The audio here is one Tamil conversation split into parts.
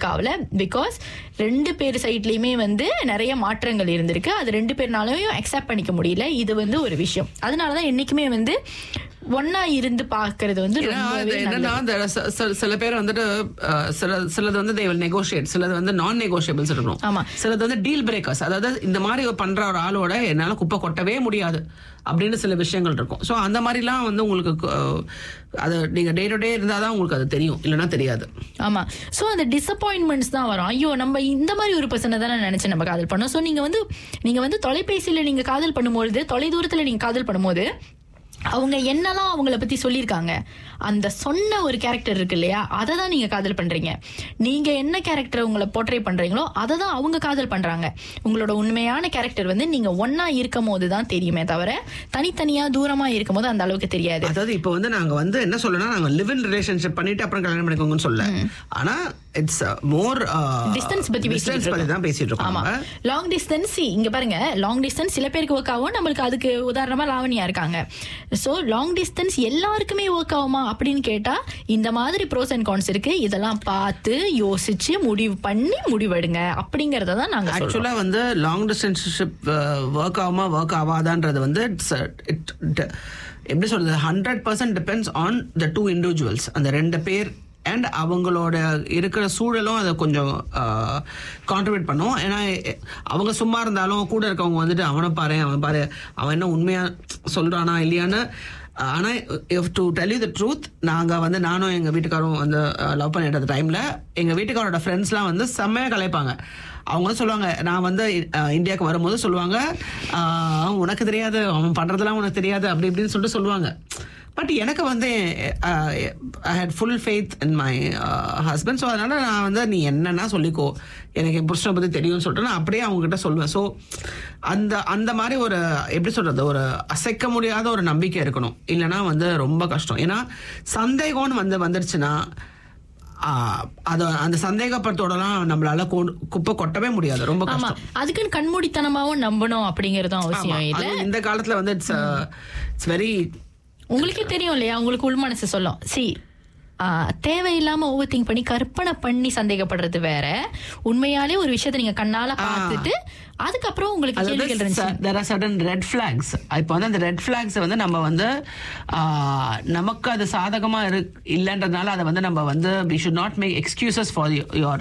ஒர்க் ஆகல பிகாஸ் ரெண்டு பேர் சைட்லயுமே வந்து நிறைய மாற்றங்கள் இருந்திருக்கு அது ரெண்டு பேர்னாலையும் அக்செப்ட் பண்ணிக்க முடியல இது வந்து ஒரு விஷயம் அதனாலதான் என்னைக்குமே வந்து ஒன்னா இருந்து பாக்குறது வந்து ஏன்னா, அது ரொம்பவே என்னன்னா நல்லது. அந்த ச- ச- சில பேர் வந்துட்டு அஹ், சில சிலது வந்து they will negotiate சிலது வந்து நான் நெகோஷியபிள்ஸ் இருக்கும் ஆமா. சிலது வந்து டீல் பிரேக்கர்ஸ் அதாவது இந்த மாதிரி பண்ற ஒரு ஆளோட என்னால குப்பை கொட்டவே முடியாது அப்படின்னு சில விஷயங்கள் இருக்கும் ஸோ அந்த மாதிரிலாம் வந்து உங்களுக்கு அஹ், அது நீங்க டே டு டே இருந்தாதான் உங்களுக்கு அது தெரியும் இல்லைன்னா தெரியாது ஆமா சோ அந்த டிசப்பாயின்மெண்ட்ஸ் தான் வரும் ஐயோ நம்ம இந்த மாதிரி ஒரு பர்சனை தானே நினைச்சு நம்ம காதல் பண்ணோம் சோ நீங்க வந்து நீங்க வந்து தொலைபேசியில நீங்க காதல் பண்ணும்போது தொலை தூரத்துல நீங்க காதல் பண்ணும்போது அவங்க என்னெல்லாம் அவங்கள பத்தி சொல்லியிருக்காங்க அந்த சொன்ன ஒரு கேரக்டர் இருக்கு இல்லையா அதை தான் நீங்க காதல் பண்றீங்க நீங்க என்ன கேரக்டர் உங்களை போர்ட்ரே பண்றீங்களோ அதை தான் அவங்க காதல் பண்றாங்க உங்களோட உண்மையான கேரக்டர் வந்து நீங்க ஒன்னா இருக்கும் போது தான் தெரியுமே தவிர தனித்தனியா தூரமா இருக்கும் போது அந்த அளவுக்கு தெரியாது அதாவது இப்போ வந்து நாங்க வந்து என்ன சொல்லணும்னா நாங்க லிவ் இன் ரிலேஷன்ஷிப் பண்ணிட்டு அப்புறம் கல்யாணம் பண்ணிக்கோங்கன்னு சொல்ல ஆனா இட்ஸ் மோர் டிஸ்டன்ஸ் பத்தி பேசிட்டு டிஸ்டன்ஸ் பத்தி தான் பேசிட்டு இருக்கோம் ஆமா நம்ம. லாங் டிஸ்டன்ஸ் இங்க பாருங்க லாங் டிஸ்டன்ஸ் சில பேருக்கு ஒர்க் ஆகும் நம்மளுக்கு அதுக்கு உதாரணமா லாவணியா இருக்காங்க சோ லாங் டிஸ்டன்ஸ் எல்லாருக்குமே ஒர்க் ஆகுமா அப்படின்னு கேட்டா இந்த மாதிரி ப்ரோஸ் அண்ட் கான்ஸ் இருக்கு இதெல்லாம் பார்த்து யோசிச்சு முடிவு பண்ணி முடிவெடுங்க அப்படிங்கறத தான் நாங்க சொல்றோம் ஆக்சுவலா வந்து லாங் டிஸ்டன்ஸ்ஷிப் ஒர்க் ஆகுமா ஒர்க் ஆகாதான்றது வந்து it's a- it- it- எப்படி சொல்றது hundred percent depends on the two individuals அந்த ரெண்டு பேர் அண்ட் அவங்களோட இருக்கிற சூழலும் அதை கொஞ்சம் கான்ட்ரிபியூட் பண்ணும் ஏன்னா எ- அவங்க சும்மா இருந்தாலும் கூட இருக்கவங்க வந்துட்டு அவனை பாரு அவன் பாரு அவன் என்ன உண்மையா சொல்றானா இல்லையான்னு ஆனா if to tell you the truth நாங்க வந்து நானும் எங்க வீட்டுக்காரும் வந்து லவ் பண்ணிட்டு அந்த டைம்ல எங்க வீட்டுக்காரோட ஃப்ரெண்ட்ஸ்லாம் வந்து செம்மையா கலைப்பாங்க அவங்க வந்து சொல்லுவாங்க நான் வந்து அஹ், இந்தியாவுக்கு வரும்போது சொல்லுவாங்க ஆஹ், உனக்கு தெரியாது அவன் பண்றதெல்லாம் உனக்கு தெரியாது அப்படி இப்படின்னு சொல்லிட்டு சொல்லுவாங்க பட் எனக்கு வந்து I had full faith in my husband so அதனால நான் வந்து நீ என்னன்னா சொல்லிக்கோ எனக்கு என் புருஷனை பத்தி தெரியும்னு சொல்லிட்டு நான் அப்படியே அவங்க கிட்ட சொல்லுவேன் ஸோ அந்த அந்த மாதிரி ஒரு எப்படி சொல்றது ஒரு அசைக்க முடியாத ஒரு நம்பிக்கை இருக்கணும் இல்லைன்னா வந்து ரொம்ப கஷ்டம் ஏன்னா சந்தேகம்னு வந்து வந்துருச்சுன்னா ஆஹ், அது அந்த சந்தேகப்படத்தோடலாம் நம்மளால கொ- குப்பை கொட்டவே முடியாது ரொம்ப ஆமா கஷ்டம் அதுக்குன்னு கண்மூடித்தனமாவும் நம்பணும் அப்படிங்கறதும் ஆமா. அவசியம் இல்ல அதுவும் இந்த காலத்துல வந்து இட்ஸ் இட்ஸ் வெரி உங்களுக்கே தெரியும் இல்லையா உங்களுக்கு உள் மனசு சொல்லும் சி தேவையில்லாம ஓவர் திங்க் பண்ணி கற்பனை பண்ணி சந்தேகப்படுறது வேற உண்மையாலே ஒரு விஷயத்தை நீங்க கண்ணால பார்த்துட்டு அதுக்கப்புறம் உங்களுக்கு கேள்விகள் இருந்துச்சு there are sudden red flags இப்போ வந்து அந்த ரெட் ஃபிளாக்ஸ் வந்து நம்ம வந்து ஆஹ், நமக்கு அது சாதகமா இரு இல்லைன்றதுனால அதை வந்து நம்ம வந்து we should not make excuses for your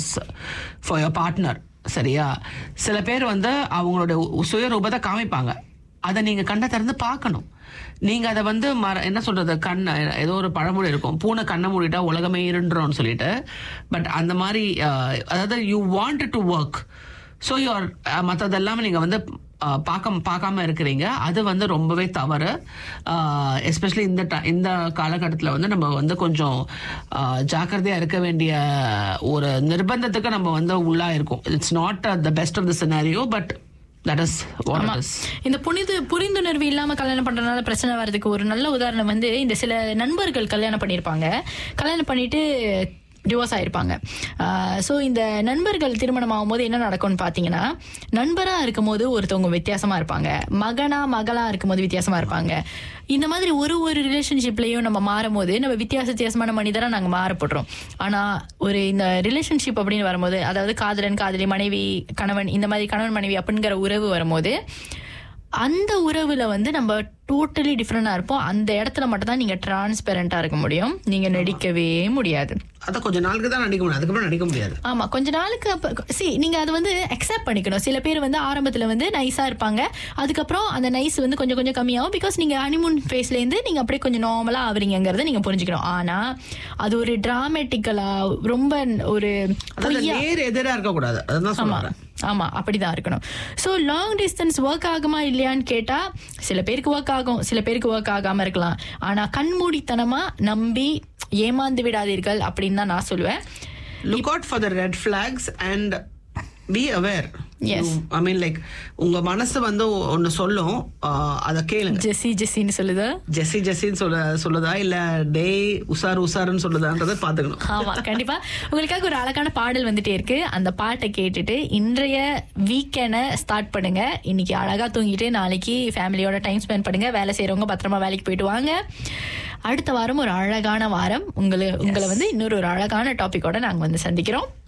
for your partner சரியா சில பேர் வந்து அவங்களோட உ- சுயரூபத்தை காமிப்பாங்க அதை நீங்க கண்ணை திறந்து பார்க்கணும் நீங்க அதை வந்து மற என்ன சொல்றது கண் ஏதோ ஒரு பழமொழி இருக்கும் பூனை கண்ணை மூடிட்டா உலகமே இருன்றோம்னு சொல்லிட்டு பட் அந்த மாதிரி ஆஹ், அதாவது you want to work so your மற்றதெல்லாமே நீங்கள் வந்து அஹ், பார்க்க பார்க்காம இருக்கிறீங்க அது வந்து ரொம்பவே தவறு எஸ்பெஷலி இந்த ti- இந்த காலகட்டத்தில் வந்து நம்ம வந்து கொஞ்சம் ஜாக்கிரதையாக இருக்க வேண்டிய ஒரு நிர்பந்தத்துக்கு நம்ம வந்து உள்ளா இருக்கோம் it's not the best of the scenario but that is what it is இந்த புனிது புரிந்துணர்வு இல்லாம கல்யாணம் பண்றதுனால பிரச்சனை வர்றதுக்கு ஒரு நல்ல உதாரணம் வந்து இந்த சில நண்பர்கள் கல்யாணம் பண்ணியிருப்பாங்க கல்யாணம் பண்ணிட்டு டிவோர்ஸ் ஆயிருப்பாங்க ஸோ இந்த நண்பர்கள் திருமணம் ஆகும்போது என்ன நடக்கும்னு பார்த்தீங்கன்னா நண்பரா இருக்கும்போது ஒருத்தவங்க வித்தியாசமா இருப்பாங்க மகனா மகளா இருக்கும்போது வித்தியாசமா இருப்பாங்க இந்த மாதிரி ஒரு ஒரு ரிலேஷன்ஷிப்லயும் நம்ம மாறும்போது நம்ம வித்தியாச வித்தியாசமான மனிதரா நாங்க மாறப்படுறோம் ஆனா ஒரு இந்த ரிலேஷன்ஷிப் அப்படின்னு வரும்போது அதாவது காதலன் காதலி மனைவி கணவன் இந்த மாதிரி கணவன் மனைவி அப்படிங்கிற உறவு வரும்போது அந்த உறவுல வந்து நம்ம டோட்டலி டிஃப்ரெண்டா இருப்போம் அந்த இடத்துல மட்டும் தான் நீங்க டிரான்ஸ்பெரண்டா இருக்க முடியும் நீங்க நடிக்கவே முடியாது அதை கொஞ்ச நாளுக்கு தான் நடிக்க முடியும் அதுக்கப்புறம் நடிக்க முடியாது ஆமா கொஞ்ச நாளுக்கு அப்ப சி நீங்க அதை வந்து அக்செப்ட் பண்ணிக்கணும் சில பேர் வந்து ஆரம்பத்துல வந்து நைஸா இருப்பாங்க அதுக்கப்புறம் அந்த நைஸ் வந்து கொஞ்சம் கொஞ்சம் கம்மியாகும் பிகாஸ் நீங்க ஹனிமூன் ஃபேஸ்ல இருந்து நீங்க அப்படியே கொஞ்சம் நார்மலா ஆவறீங்கிறத நீங்க புரிஞ்சுக்கணும் ஆனா அது ஒரு டிராமேட்டிக்கலா ரொம்ப ஒரு அதாவது பொய்யா நேர் எதிராக இருக்கக்கூடாது அதுதான் ஆமா சொல்லுவாங்க ஆமா அப்படிதான் இருக்கணும் சோ லாங் டிஸ்டன்ஸ் ஒர்க் ஆகுமா இல்லையான்னு கேட்டா சில பேருக்கு ஒர்க் ஆகும் சில பேருக்கு ஒர்க் ஆகாம இருக்கலாம் ஆனா கண்மூடித்தனமா நம்பி ஏமாந்து விடாதீர்கள் அப்படின்னு தான் நான் சொல்லுவேன் look out for the red flags and be aware Yes. I mean like உங்க மனசு வந்து ஒன்னு சொல்லும் ஆஹ், அதை கேளுங்க ஜெஸ்ஸி ஜெஸ்ஸின்னு சொல்லுது ஜெஸ்ஸி ஜெஸ்ஸின்னு சொல்ல சொல்லுதா இல்ல டே உசார் உசாருன்னு சொல்லுதான்றதை பாத்துக்கணும் ஆமா கண்டிப்பா உங்களுக்காக ஒரு அழகான பாடல் வந்துட்டே இருக்கு அந்த பாட்டை கேட்டுட்டு இன்றைய வீக்கெண்டை ஸ்டார்ட் பண்ணுங்க இன்னைக்கு அழகா தூங்கிட்டு நாளைக்கு ஃபேமிலியோட டைம் ஸ்பெண்ட் பண்ணுங்க வேலை செய்யறவங்க பத்திரமா வேலைக்கு போயிட்டு வாங்க அடுத்த வாரம் ஒரு அழகான வாரம் உங்களை உங்களை வந்து இன்னொரு ஒரு அழகான டாபிக்கோட நாங்க வந்து சந்திக்கிறோம்